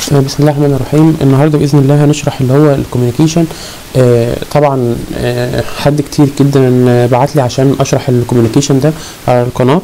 آه، بسم الله الرحمن الرحيم النهارده باذن الله هنشرح اللي هو الكوميونيكيشن آه، طبعا آه، حد كتير جدا آه، بعت لي عشان اشرح الكوميونيكيشن ده على القناه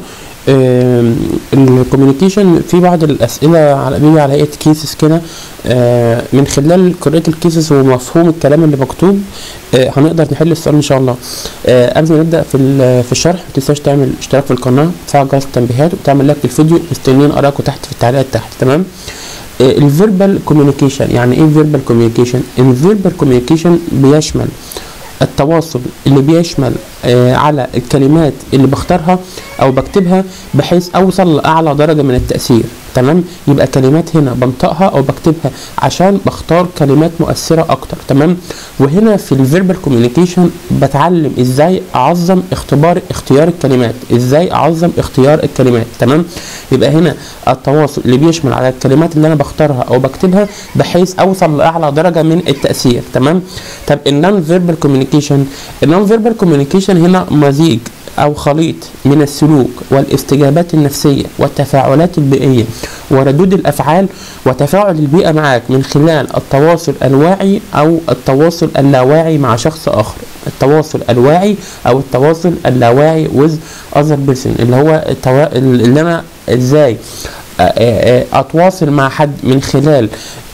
الكوميونيكيشن في بعض الاسئله على بيجي على هيئه كيسز كده آه، من خلال قراءه الكيسز ومفهوم الكلام اللي مكتوب آه، هنقدر نحل السؤال ان شاء الله آه، قبل ما نبدا في ال- في الشرح ما تنساش تعمل اشتراك في القناه تفعل جرس التنبيهات وتعمل لايك للفيديو مستنيين ارائكم تحت في التعليقات تحت تمام الفيربال كوميونيكيشن يعني ايه فيربال كوميونيكيشن الفيربال كوميونيكيشن بيشمل التواصل اللي بيشمل آه على الكلمات اللي بختارها او بكتبها بحيث اوصل لاعلى درجه من التاثير تمام يبقى كلمات هنا بنطقها او بكتبها عشان بختار كلمات مؤثره اكتر تمام وهنا في الفيربال كوميونيكيشن بتعلم ازاي اعظم اختبار اختيار الكلمات ازاي اعظم اختيار الكلمات تمام يبقى هنا التواصل اللي بيشمل على الكلمات اللي انا بختارها او بكتبها بحيث اوصل لاعلى درجه من التاثير تمام طب النون فيربال كوميونيكيشن النون فيربال كوميونيكيشن هنا مزيج او خليط من السلوك والاستجابات النفسيه والتفاعلات البيئيه وردود الافعال وتفاعل البيئه معك من خلال التواصل الواعي او التواصل اللاواعي مع شخص اخر التواصل الواعي او التواصل اللاواعي with other person اللي هو التوا... اللي انا ازاي آه، آه، آه، اتواصل مع حد من خلال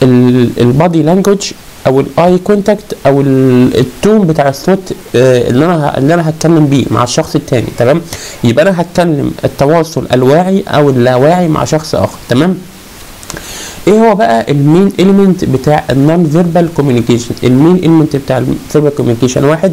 البادي لانجوج او الاي كونتاكت او ال- التون بتاع الصوت آه، اللي انا ه- اللي انا هتكلم بيه مع الشخص التاني تمام يبقى انا هتكلم التواصل الواعي او اللاواعي مع شخص اخر تمام ايه هو بقى المين اليمنت بتاع النون فيربال كوميونيكيشن المين اليمنت بتاع الفيربال كوميونيكيشن واحد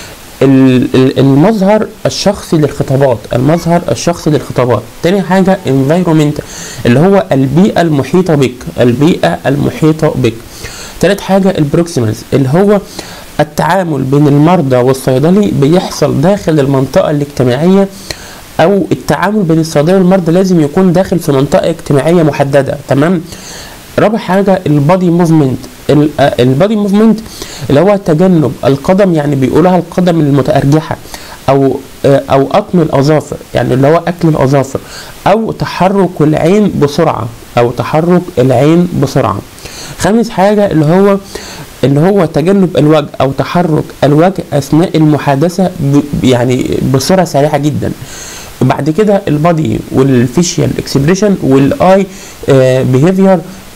ال- ال- المظهر الشخصي للخطابات المظهر الشخصي للخطابات تاني حاجة environment اللي هو البيئة المحيطة بك البيئة المحيطة بك تالت حاجة البروكسيمالز اللي هو التعامل بين المرضى والصيدلي بيحصل داخل المنطقة الاجتماعية او التعامل بين الصيدلي والمرضى لازم يكون داخل في منطقة اجتماعية محددة تمام رابع حاجة البادي موفمنت البادي موفمنت اللي هو تجنب القدم يعني بيقولها القدم المتأرجحة او آه، او قطم الاظافر يعني اللي هو اكل الاظافر او تحرك العين بسرعة او تحرك العين بسرعة خامس حاجة اللي هو اللي هو تجنب الوجه او تحرك الوجه اثناء المحادثة ب- يعني بصورة سريعة جدا وبعد كده البادي والفيشيال اكسبريشن والاي بيهيفير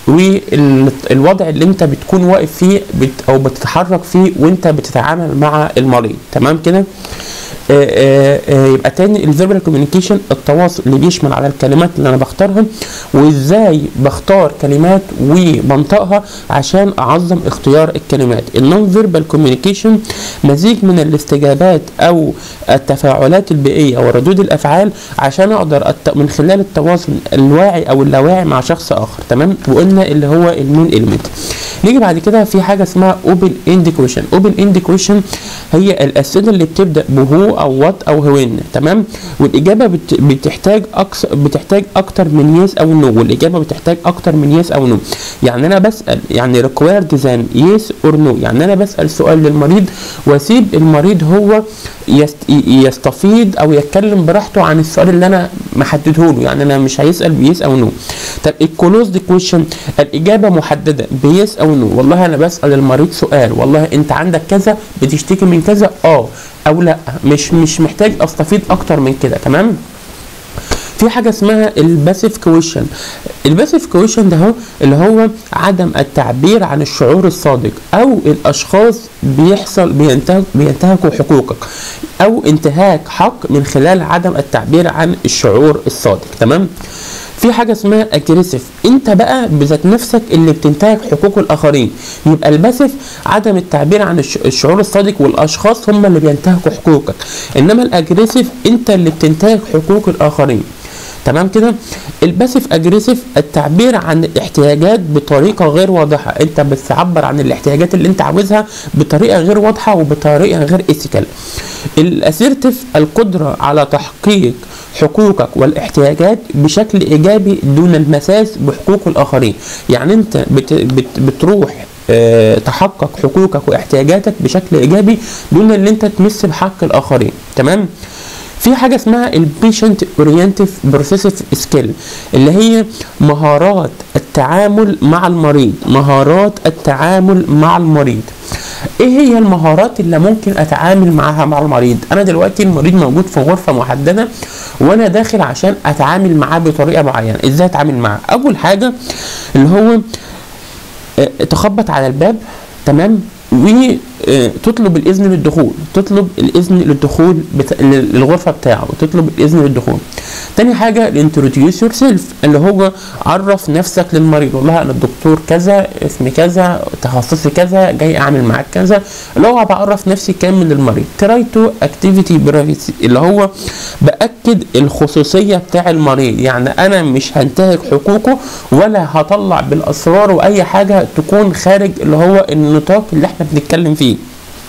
والوضع اللي انت بتكون واقف فيه بت او بتتحرك فيه وانت بتتعامل مع المريض تمام كده آه، آه، آه، يبقى تاني الفيربال كوميونيكيشن التواصل اللي بيشمل على الكلمات اللي انا بختارها وازاي بختار كلمات وبنطقها عشان اعظم اختيار الكلمات النون فيربال كوميونيكيشن مزيج من الاستجابات او التفاعلات البيئيه وردود الافعال عشان اقدر أت... من خلال التواصل الواعي او اللاواعي مع شخص اخر تمام وقلنا اللي هو المين اليمنت نيجي بعد كده في حاجه اسمها اوبن اند كويشن اوبن اند كويشن هي الاسئله اللي بتبدا بهو او وات او هوين تمام والاجابه بت... بتحتاج اكثر بتحتاج اكتر من يس او نو والاجابه بتحتاج اكتر من يس او نو يعني انا بسال يعني ريكوايرد ذان يس اور نو يعني انا بسال سؤال للمريض واسيب المريض هو يست... يستفيض او يتكلم براحته عن السؤال اللي انا محدده له يعني انا مش هيسال بيس او نو طب الكلوزد كويشن الاجابه محدده بيس او نو والله انا بسال المريض سؤال والله انت عندك كذا بتشتكي من كذا اه او لا مش مش محتاج استفيد اكتر من كده تمام في حاجه اسمها الباسيف كويشن الباسيف كويشن ده هو اللي هو عدم التعبير عن الشعور الصادق او الاشخاص بيحصل بينتهك بينتهكوا حقوقك او انتهاك حق من خلال عدم التعبير عن الشعور الصادق تمام في حاجه اسمها اجريسيف انت بقى بذات نفسك اللي بتنتهك حقوق الاخرين يبقى الباسيف عدم التعبير عن الش- الشعور الصادق والاشخاص هم اللي بينتهكوا حقوقك انما الاجريسيف انت اللي بتنتهك حقوق الاخرين تمام كده الباسيف اجريسيف التعبير عن الاحتياجات بطريقه غير واضحه انت بتعبر عن الاحتياجات اللي انت عاوزها بطريقه غير واضحه وبطريقه غير ايثيكال الاسيرتيف القدره على تحقيق حقوقك والاحتياجات بشكل ايجابي دون المساس بحقوق الاخرين يعني انت بت بت بتروح آه، تحقق حقوقك واحتياجاتك بشكل ايجابي دون ان انت تمس بحق الاخرين تمام في حاجه اسمها البيشنت اورينتيف بروسيسيف سكيل اللي هي مهارات التعامل مع المريض مهارات التعامل مع المريض ايه هي المهارات اللي ممكن اتعامل معاها مع المريض انا دلوقتي المريض موجود في غرفه محدده وانا داخل عشان اتعامل معاه بطريقه معينه ازاي اتعامل معاه اول حاجه اللي هو آه، تخبط على الباب تمام وتطلب الاذن للدخول تطلب الاذن للدخول بتا... للغرفه بتاعه وتطلب الاذن للدخول تاني حاجه الانتروديوس يور سيلف اللي هو عرف نفسك للمريض والله انا الدكتور كذا اسمي كذا تخصصي كذا جاي اعمل معاك كذا اللي هو بعرف نفسي كامل للمريض تراي تو اكتيفيتي برايفسي اللي هو باكد الخصوصيه بتاع المريض يعني انا مش هنتهك حقوقه ولا هطلع بالاسرار واي حاجه تكون خارج اللي هو النطاق اللي احنا بنتكلم فيه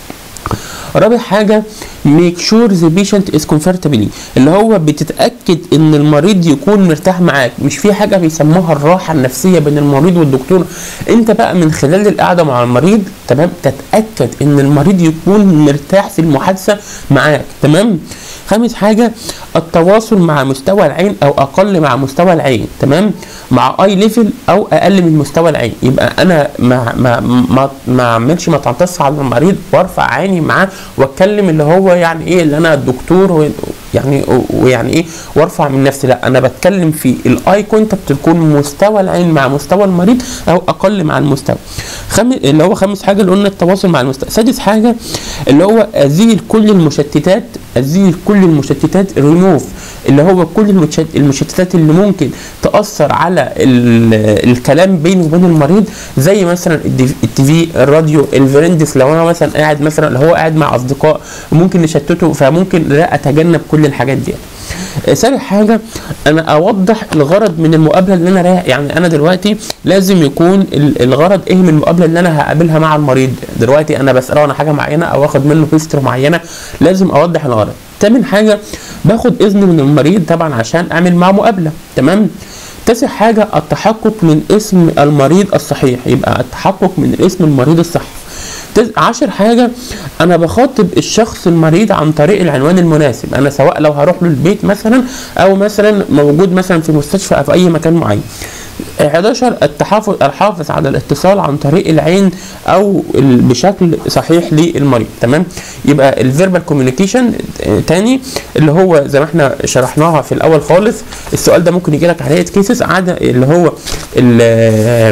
رابع حاجه ميك شور ذا بيشنت از كومفورتابلي اللي هو بتتاكد ان المريض يكون مرتاح معاك مش في حاجه بيسموها الراحه النفسيه بين المريض والدكتور انت بقى من خلال القعده مع المريض تمام تتاكد ان المريض يكون مرتاح في المحادثه معاك تمام خامس حاجه التواصل مع مستوى العين او اقل مع مستوى العين تمام مع اي ليفل او اقل من مستوى العين يبقى انا ما ما ما ما اعملش ما تنتص على المريض وارفع عيني معاه واتكلم اللي هو يعني ايه اللي انا الدكتور و- يعني ويعني ايه وارفع من نفسي لا انا بتكلم في الاي كونتاكت تكون مستوى العين مع مستوى المريض او اقل مع المستوى خم... اللي هو خامس حاجه اللي قلنا التواصل مع المستوى سادس حاجه اللي هو ازيل كل المشتتات ازيل كل المشتتات ريموف اللي هو كل المشت- المشتتات اللي ممكن تاثر على ال- الكلام بيني وبين المريض زي مثلا الدي- التي في الراديو الفرندس لو انا مثلا قاعد مثلا اللي هو قاعد مع اصدقاء ممكن نشتته فممكن لا اتجنب كل الحاجات دي آه، سابع حاجه انا اوضح الغرض من المقابله اللي انا رايح يعني انا دلوقتي لازم يكون ال- الغرض ايه من المقابله اللي انا هقابلها مع المريض دلوقتي انا بساله عن حاجه معينه او اخد منه هيستوري معينه لازم اوضح الغرض تامن حاجه باخد اذن من المريض طبعا عشان اعمل معاه مقابله تمام تاسع حاجه التحقق من اسم المريض الصحيح يبقى التحقق من اسم المريض الصحيح تس- عشر حاجة أنا بخاطب الشخص المريض عن طريق العنوان المناسب أنا سواء لو هروح له البيت مثلا أو مثلا موجود مثلا في مستشفى أو في أي مكان معين 11 التحافظ الحافظ على الاتصال عن طريق العين او ال- بشكل صحيح للمريض تمام يبقى الفيربال كوميونيكيشن تاني اللي هو زي ما احنا شرحناها في الاول خالص السؤال ده ممكن يجي لك على هيئه كيسز عاده اللي هو ال-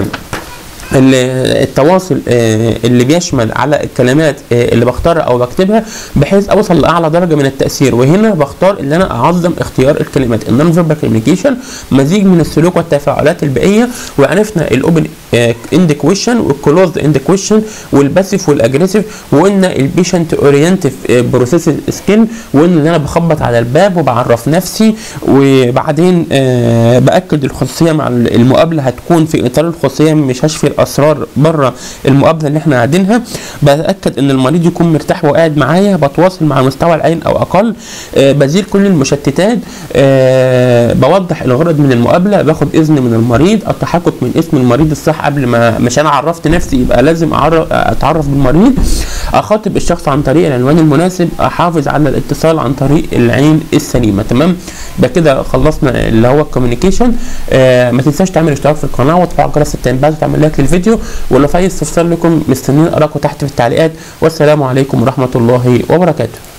ال- التواصل آه، اللي بيشمل على الكلمات آه، اللي بختارها او بكتبها بحيث اوصل لاعلى درجه من التاثير وهنا بختار ان انا اعظم اختيار الكلمات النون فيربال كوميونيكيشن مزيج من السلوك والتفاعلات البيئيه وعرفنا الاوبن اند كويشن والكلوزد اند كويشن والباسيف والاجريسيف وقلنا البيشنت اورينتيف بروسيس سكيل وقلنا ان انا بخبط على الباب وبعرف نفسي وبعدين آه، باكد الخصوصيه مع المقابله هتكون في اطار الخصوصيه مش هشفي الاسرار بره المقابله اللي احنا قاعدينها بتاكد ان المريض يكون مرتاح وقاعد معايا بتواصل مع مستوى العين او اقل آه، بزيل كل المشتتات آه، بوضح الغرض من المقابله باخد اذن من المريض التحقق من اسم المريض الصح قبل ما مش انا عرفت نفسي يبقى لازم أعرف اتعرف بالمريض اخاطب الشخص عن طريق العنوان المناسب احافظ على الاتصال عن طريق العين السليمه تمام يبقى كده خلصنا اللي هو الكوميونيكيشن آه ما تنساش تعمل اشتراك في القناه وتفعل جرس التنبيهات وتعمل لايك للفيديو ولو في اي استفسار لكم مستنيين اراءكم تحت في التعليقات والسلام عليكم ورحمه الله وبركاته